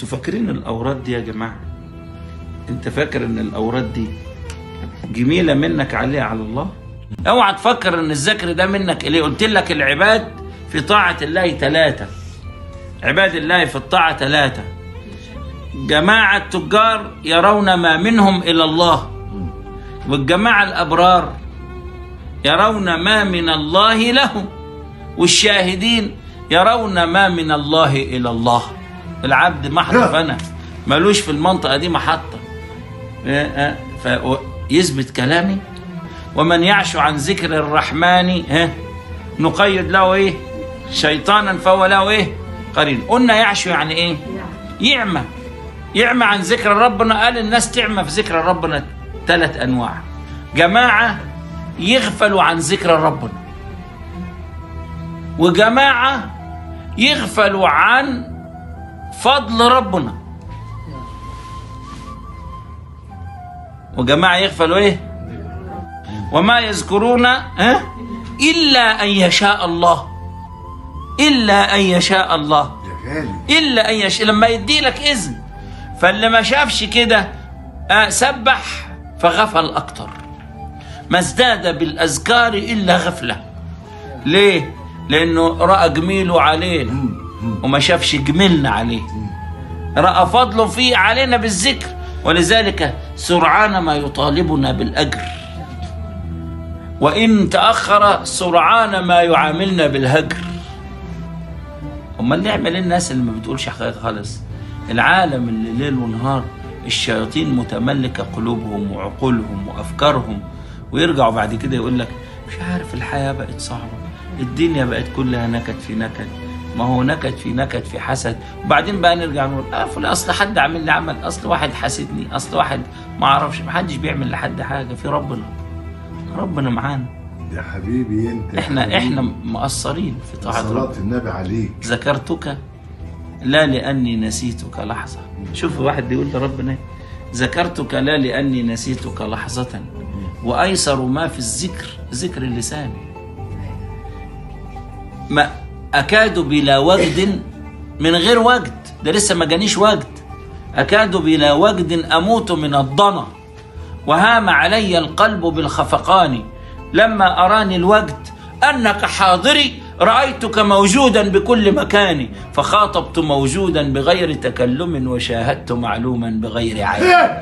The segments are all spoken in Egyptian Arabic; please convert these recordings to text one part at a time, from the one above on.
انتوا فاكرين الاوراد دي يا جماعه انت فاكر ان الاوراد دي جميله منك عليها على الله اوعى تفكر ان الذكر ده منك اليه قلت لك العباد في طاعه الله ثلاثه عباد الله في الطاعه ثلاثه جماعه التجار يرون ما منهم الى الله والجماعه الابرار يرون ما من الله لهم والشاهدين يرون ما من الله الى الله العبد محطه انا ملوش في المنطقه دي محطه فيثبت كلامي ومن يعش عن ذكر الرحمن ها نقيد له ايه شيطانا فهو له ايه قرين قلنا يعشو يعني ايه يعمى يعمى عن ذكر ربنا قال الناس تعمى في ذكر ربنا ثلاث انواع جماعه يغفلوا عن ذكر ربنا وجماعه يغفلوا عن فضل ربنا وجماعه يغفلوا ايه وما يذكرون ها الا ان يشاء الله الا ان يشاء الله يا غالي الا ان يشاء لما يدي لك اذن فاللي ما شافش كده آه، سبح فغفل اكتر ما ازداد بالاذكار الا غفله ليه لانه راى جميله علينا وما شافش جميلنا عليه راى فضله فيه علينا بالذكر ولذلك سرعان ما يطالبنا بالاجر وان تاخر سرعان ما يعاملنا بالهجر امال نعمل إيه الناس اللي ما بتقولش حقيقه خالص العالم اللي ليل ونهار الشياطين متملكه قلوبهم وعقولهم وافكارهم ويرجعوا بعد كده يقول لك مش عارف الحياه بقت صعبه الدنيا بقت كلها نكد في نكد ما هو نكد في نكد في حسد وبعدين بقى نرجع نقول اه فلان اصل حد عامل لي عمل اصل واحد حاسدني اصل واحد ما اعرفش ما حدش بيعمل لحد حاجه في ربنا ربنا معانا يا حبيبي انت يا احنا حبيبي. احنا مقصرين في طاعه ربنا صلاة النبي عليك ذكرتك لا لأني نسيتك لحظة شوف واحد بيقول لربنا ذكرتك لا لأني نسيتك لحظة وأيسر ما في الذكر ذكر اللسان ما أكاد بلا وجد من غير وجد ده لسه ما جانيش وجد أكاد بلا وجد أموت من الضنا وهام علي القلب بالخفقان لما أراني الوجد أنك حاضري رأيتك موجودا بكل مكان فخاطبت موجودا بغير تكلم وشاهدت معلوما بغير عين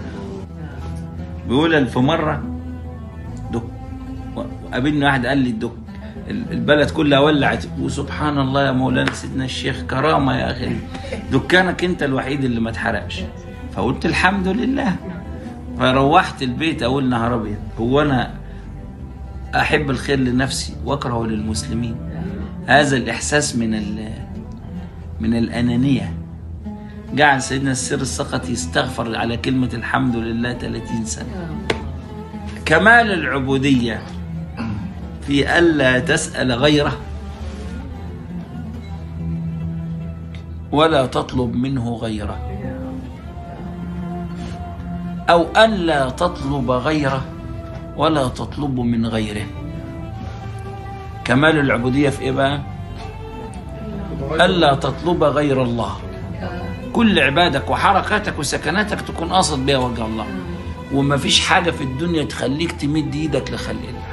بيقول في مرة دك قابلني واحد قال لي الدك البلد كلها ولعت وسبحان الله يا مولانا سيدنا الشيخ كرامة يا أخي دكانك أنت الوحيد اللي ما اتحرقش فقلت الحمد لله فروحت البيت أقول نهار أبيض هو أنا أحب الخير لنفسي وأكره للمسلمين هذا الإحساس من ال من الأنانية جعل سيدنا السر السقط يستغفر على كلمة الحمد لله 30 سنة كمال العبودية في ألا تسأل غيره ولا تطلب منه غيره أو ألا تطلب غيره ولا تطلب من غيره كمال العبودية في إيه بقى؟ ألا تطلب غير الله كل عبادك وحركاتك وسكناتك تكون قاصد بها وجه الله وما فيش حاجة في الدنيا تخليك تمد ايدك لخلق الله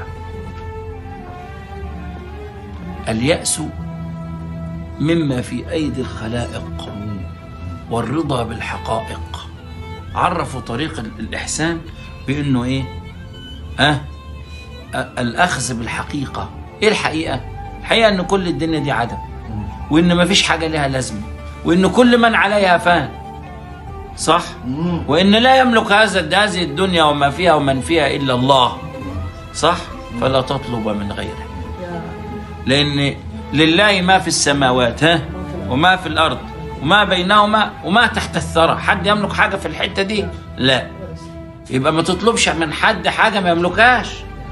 اليأس مما في أيدي الخلائق والرضا بالحقائق عرفوا طريق الإحسان بأنه إيه أه الأخذ بالحقيقة إيه الحقيقة الحقيقة أن كل الدنيا دي عدم وأن ما فيش حاجة لها لازمة وأن كل من عليها فان صح وأن لا يملك هذا هذه الدنيا وما فيها ومن فيها إلا الله صح فلا تطلب من غيره لأن لله ما في السماوات ها وما في الأرض وما بينهما وما تحت الثرى حد يملك حاجة في الحتة دي لا يبقى ما تطلبش من حد حاجة ما يملكهاش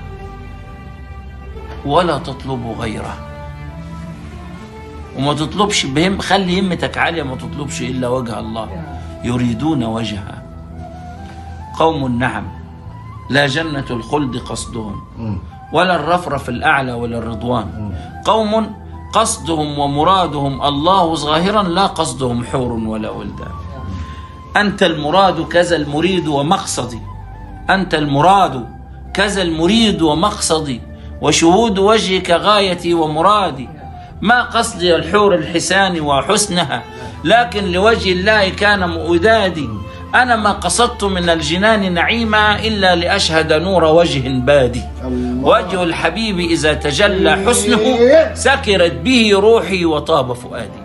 ولا تطلب غيره وما تطلبش بهم خلي همتك عالية ما تطلبش إلا وجه الله يريدون وجهه قوم نعم لا جنة الخلد قصدهم ولا الرفرف الأعلى ولا الرضوان قوم قصدهم ومرادهم الله ظاهرا لا قصدهم حور ولا ولدان أنت المراد كذا المريد ومقصدي أنت المراد كذا المريد ومقصدي وشهود وجهك غايتي ومرادي ما قصدي الحور الحسان وحسنها لكن لوجه الله كان مؤدادي أنا ما قصدت من الجنان نعيما إلا لأشهد نور وجه بادي الله. وجه الحبيب إذا تجلى حسنه سكرت به روحي وطاب فؤادي